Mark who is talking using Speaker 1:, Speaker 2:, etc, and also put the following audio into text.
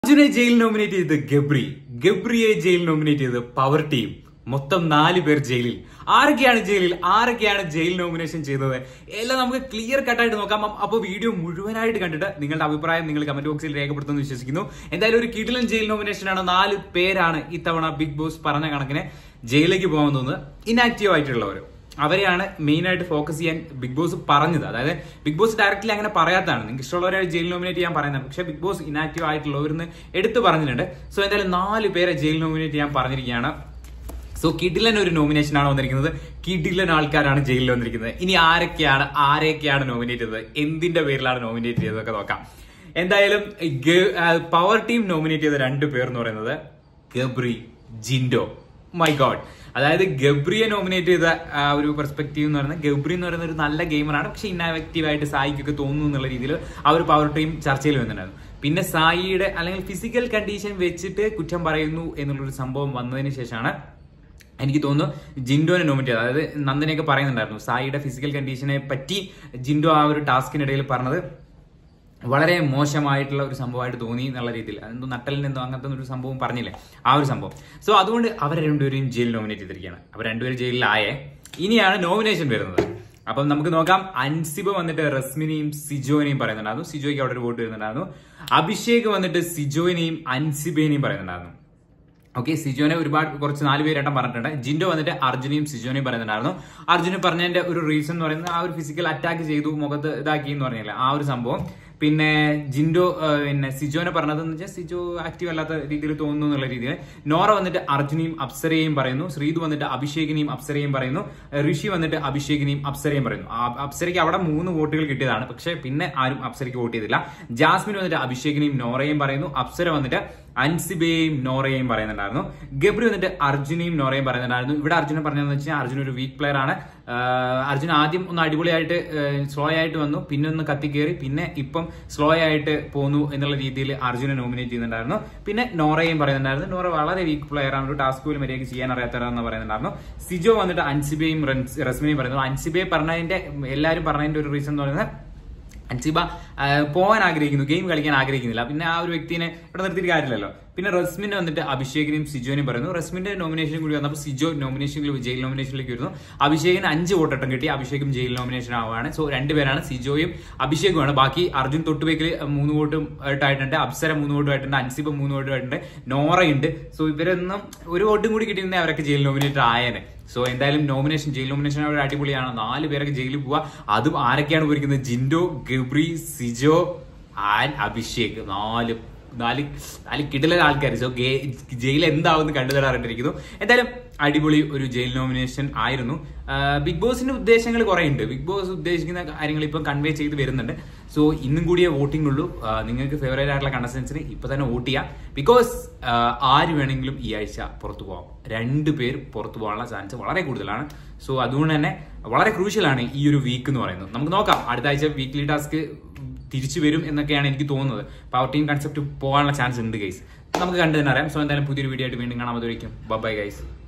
Speaker 1: അർജുനെ jail nominate ചെയ്ത് ഗബ്രി ഗബ്രിയെ ജയിൽ നോമിനേറ്റ് ചെയ്ത് പവർ ടീം മൊത്തം നാല് പേർ ജയിലിൽ ആരൊക്കെയാണ് ജയിലിൽ ആരൊക്കെയാണ് ജയിൽ നോമിനേഷൻ ചെയ്തത് എല്ലാം നമുക്ക് ക്ലിയർ കട്ടായിട്ട് നോക്കാം അപ്പോൾ വീഡിയോ മുഴുവനായിട്ട് കണ്ടിട്ട് നിങ്ങളുടെ അഭിപ്രായം നിങ്ങൾ കമന്റ് ബോക്സിൽ രേഖപ്പെടുത്തുമെന്ന് വിശ്വസിക്കുന്നു എന്തായാലും ഒരു കിടിലൻ ജയിൽ നോമിനേഷൻ ആണ് നാല് പേരാണ് ഇത്തവണ ബിഗ് ബോസ് പറഞ്ഞ കണക്കിന് ജയിലിലേക്ക് പോകാൻ തോന്നുന്നത് ഇനാക്റ്റീവ് ആയിട്ടുള്ളവർ അവരെയാണ് മെയിൻ ആയിട്ട് ഫോക്കസ് ചെയ്യാൻ ബിഗ് ബോസ് പറഞ്ഞത് അതായത് ബിഗ് ബോസ് ഡയറക്റ്റ്ലി അങ്ങനെ പറയാത്തതാണ് നിങ്ങൾക്ക് ഇഷ്ടമുള്ളവരെ ജയിൽ നോമിനേറ്റ് ചെയ്യാൻ പറയുന്നത് പക്ഷേ ബിഗ് ബോസ് ഇനാക്റ്റീവ് ആയിട്ടുള്ളവരെന്ന് എടുത്തു പറഞ്ഞിട്ടുണ്ട് സോ എന്തായാലും നാല് പേരെ ജയിൽ നോമിനേറ്റ് ചെയ്യാൻ പറഞ്ഞിരിക്കുകയാണ് സോ കിഡിലൻ ഒരു നോമിനേഷൻ ആണ് വന്നിരിക്കുന്നത് കിഡിലൻ ആൾക്കാരാണ് ജയിലിൽ വന്നിരിക്കുന്നത് ഇനി ആരൊക്കെയാണ് ആരെയൊക്കെയാണ് നോമിനേറ്റ് ചെയ്തത് എന്തിന്റെ പേരിലാണ് നോമിനേറ്റ് ചെയ്തതൊക്കെ നോക്കാം എന്തായാലും പവർ ടീം നോമിനേറ്റ് ചെയ്ത രണ്ട് പേർ എന്ന് പറയുന്നത് ഗബ്രി ജിൻഡോ മൈ ഗോഡ് അതായത് ഗബ്രിയെ നോമിനേറ്റ് ചെയ്ത ആ, ഒരു പെർസ്പെക്റ്റീവ് എന്ന് പറയുന്നത് ഗബ്രി എന്ന് പറയുന്ന ഒരു നല്ല ഗെയിമറാണ് പക്ഷെ ഇന്നാക്റ്റീവ് ആയിട്ട് സായിക്കൊക്കെ തോന്നുന്നു എന്നുള്ള രീതിയിൽ ആ ഒരു പവർ ടീം ചർച്ചയിൽ വന്നിട്ടുണ്ടായിരുന്നു പിന്നെ സായിയുടെ അല്ലെങ്കിൽ ഫിസിക്കൽ കണ്ടീഷൻ വെച്ചിട്ട് കുറ്റം പറയുന്നു എന്നുള്ളൊരു സംഭവം വന്നതിന് ശേഷമാണ് എനിക്ക് തോന്നുന്നു ജിൻഡോനെ നോമിനേറ്റ് ചെയ്തത് അതായത് നന്ദനെയൊക്കെ പറയുന്നുണ്ടായിരുന്നു സായിയുടെ ഫിസിക്കൽ കണ്ടീഷനെ പറ്റി ജിൻഡോ ആ ഒരു ടാസ്കിനിടയിൽ പറഞ്ഞത് വളരെ മോശമായിട്ടുള്ള ഒരു സംഭവമായിട്ട് തോന്നി എന്നുള്ള രീതിയിൽ അതെന്തോ നട്ടലിൽ നിന്നോ അങ്ങനത്തെ ഒരു സംഭവം പറഞ്ഞില്ലേ ആ ഒരു സംഭവം സോ അതുകൊണ്ട് അവരെ രണ്ടുപേരെയും ജയിലിൽ നോമിനേറ്റ് ചെയ്തിരിക്കുകയാണ് അവർ രണ്ടുപേരും ജയിലിലായേ ഇനിയാണ് നോമിനേഷൻ വരുന്നത് അപ്പം നമുക്ക് നോക്കാം അൻസിബ് വന്നിട്ട് റസ്മിനെയും സിജോനെയും പറയുന്നുണ്ടായിരുന്നു സിജോയ്ക്ക് അവിടെ ഒരു വോട്ട് വരുന്നുണ്ടായിരുന്നു അഭിഷേക് വന്നിട്ട് സിജോനെയും അൻസിബേനെയും പറയുന്നുണ്ടായിരുന്നു ഓക്കെ സിജോനെ ഒരുപാട് കുറച്ച് നാല് പേരായിട്ടും പറഞ്ഞിട്ടുണ്ട് ജിൻഡോ വന്നിട്ട് അർജുനെയും സിജോനെയും പറയുന്നുണ്ടായിരുന്നു അർജുന് പറഞ്ഞതിന്റെ ഒരു റീസൺ എന്ന് പറയുന്നത് ആ ഒരു ഫിസിക്കൽ അറ്റാക്ക് ചെയ്തു മുഖത്ത് ഇതാക്കി എന്ന് പറഞ്ഞില്ല ആ ഒരു സംഭവം പിന്നെ ജിൻഡോ ആ, പിന്നെ സിജോനെ പറഞ്ഞതെന്ന് വെച്ചാൽ സിജോ ആക്റ്റീവ് അല്ലാത്ത രീതിയിൽ തോന്നുന്നു എന്നുള്ള രീതിയിൽ നോറ വന്നിട്ട് അർജുനെയും അപ്സരയെയും പറയുന്നു ശ്രീതു വന്നിട്ട് അഭിഷേകിനെയും അപ്സരയും പറയുന്നു ഋഷി വന്നിട്ട് അഭിഷേകിനെയും അപ്സരയും പറയുന്നു ആ അപ്സരയ്ക്ക് അവിടെ മൂന്ന് വോട്ടുകൾ കിട്ടിയതാണ് പക്ഷെ പിന്നെ ആരും അപ്സരയ്ക്ക് വോട്ട് ചെയ്തില്ല ജാസ്മിൻ വന്നിട്ട് അഭിഷേകിനെയും നോറയും പറയുന്നു അപ്സര വന്നിട്ട് അൻസിബയെയും നോറയെയും പറയുന്നുണ്ടായിരുന്നു ഗബ്രി വന്നിട്ട് അർജുനെയും നോറയും പറയുന്നുണ്ടായിരുന്നു ഇവിടെ അർജുന പറഞ്ഞതെന്ന് വെച്ചാൽ അർജുൻ ഒരു വീക്ക് പ്ലെയർ ആണ് ആഹ് അർജുൻ ആദ്യം ഒന്ന് അടിപൊളിയായിട്ട് സ്ലോ ആയിട്ട് വന്നു പിന്നെ ഒന്ന് കത്തിക്കേറി പിന്നെ ഇപ്പം സ്ലോ ആയിട്ട് പോന്നു എന്നുള്ള രീതിയിൽ അർജുനെ നോമിനേറ്റ് ചെയ്യുന്നുണ്ടായിരുന്നു പിന്നെ നോറയും പറയുന്നുണ്ടായിരുന്നു നോറ വളരെ വീക്ക് പ്ലെയർ ആണ് ഒരു ടാസ്ക് പോലും മര്യാദയ്ക്ക് ചെയ്യാൻ അറിയാത്തവരെന്ന് പറയുന്നുണ്ടായിരുന്നു സിജോ വന്നിട്ട് അൻസിബയും റൻസ്- റസ്മിനെയും പറയുന്നു അൻസിബയെ പറഞ്ഞതിന്റെ എല്ലാവരും പറഞ്ഞതിന്റെ ഒരു റീസൺ എന്ന് പറയുന്നത് അൻസിബ ആ, പോകാൻ ആഗ്രഹിക്കുന്നു ഗെയിം കളിക്കാൻ ആഗ്രഹിക്കുന്നില്ല പിന്നെ ആ ഒരു വ്യക്തിനെ ഇവിടെ നിർത്തിയിട്ട് കാര്യമില്ലല്ലോ പിന്നെ റസ്മിന് വന്നിട്ട് അഭിഷേകിനെയും സിജോനെയും പറയുന്നു റസ്മിന്റെ നോമിനേഷൻ കൂടി വന്നപ്പോൾ സിജോ നോമിനേഷനിൽ ജയിൽ നോമിനേഷനിലേക്ക് വരുന്നു അഭിഷേകിന് അഞ്ച് വോട്ടട്ടം കിട്ടി അഭിഷേകും ജയിൽ നോമിനേഷൻ ആവുകയാണ് സോ രണ്ടുപേരാണ് സിജോയും അഭിഷേകുമാണ് ബാക്കി അർജുൻ തൊട്ടുപേക്കിൽ മൂന്ന് വോട്ടും ആയിട്ടുണ്ട് അപ്സര മൂന്ന് വോട്ടും ആയിട്ടുണ്ട് അൻസിബ മൂന്ന് വോട്ടും ആയിട്ടുണ്ട് നോറയുണ്ട് സോ ഇവരൊന്നും ഒരു വോട്ടും കൂടി കിട്ടിയിരുന്നെങ്കിൽ അവരൊക്കെ ജയിൽ നോമിനേറ്റ് ആയേനെ സോ എന്തായാലും നോമിനേഷൻ ജയിൽ നോമിനേഷൻ ഒരു അടിപൊളിയാണ് നാല് പേരൊക്കെ ജയിലിൽ പോവാ അതും ആരൊക്കെയാണ് പോയിരിക്കുന്നത് ജിൻഡോ ഗബ്രി സിജോ ആൻ അഭിഷേക് നാല് നാല് നാല് കിടല ആൾക്കാർ സോ ജയിൽ എന്താവുമെന്ന് കണ്ടു തരാറിട്ടിരിക്കുന്നു എന്തായാലും അടിപൊളി ഒരു ജയിൽ നോമിനേഷൻ ആയിരുന്നു ആ, ബിഗ് ബോസിന്റെ ഉദ്ദേശങ്ങൾ കുറെ ഉണ്ട് ബിഗ് ബോസ് ഉദ്ദേശിക്കുന്ന കാര്യങ്ങൾ ഇപ്പം കൺവേ ചെയ്ത് വരുന്നുണ്ട് സോ ഇന്നും കൂടിയേ വോട്ടിംഗ് ഉള്ളൂ ആ, നിങ്ങൾക്ക് ഫേവറേറ്റ് ആയിട്ടുള്ള കണ്ടസ്റ്റൻസിന് ഇപ്പൊ തന്നെ വോട്ട് ചെയ്യാം ബിക്കോസ് ആര് വേണമെങ്കിലും ഈ ആഴ്ച പുറത്തു പോകാം രണ്ട് പേർ പുറത്തു പോകാനുള്ള ചാൻസ് വളരെ കൂടുതലാണ് സോ അതുകൊണ്ട് തന്നെ വളരെ ക്രൂഷ്യലാണ് ഈ ഒരു വീക്ക് എന്ന് പറയുന്നത് നമുക്ക് നോക്കാം അടുത്ത ആഴ്ച വീക്ക്ലി ടാസ്ക് തിരിച്ചു വരും എന്നൊക്കെയാണ് എനിക്ക് തോന്നുന്നത് പവർ ടീം കൺസെപ്റ്റ് പോകാനുള്ള ചാൻസ് ഉണ്ട് ഗൈസ് നമുക്ക് കണ്ടു തന്നെ അറിയാം സോ എന്തായാലും പുതിയൊരു വീഡിയോ ആയിട്ട് വീണ്ടും കാണാൻ അതുവരെയും ബൈ ഗൈസ്